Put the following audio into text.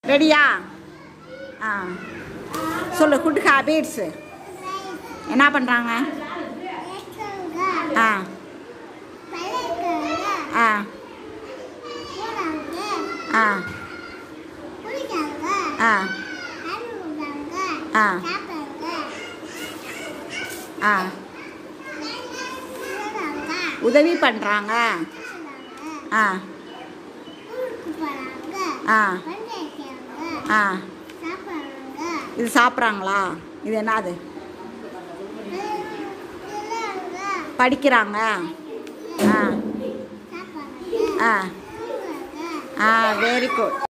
ரெடியா ஆ சொல்லு good habits என்ன பண்ணுறாங்க ஆ ஆ ஆ ஆ ஆ ஆ உதவி பண்ணுறாங்க ஆ ஆ ஆ இது சாப்பிட்றாங்களா இது என்னது படிக்கிறாங்க ஆ ஆ ஆ வெரி குட்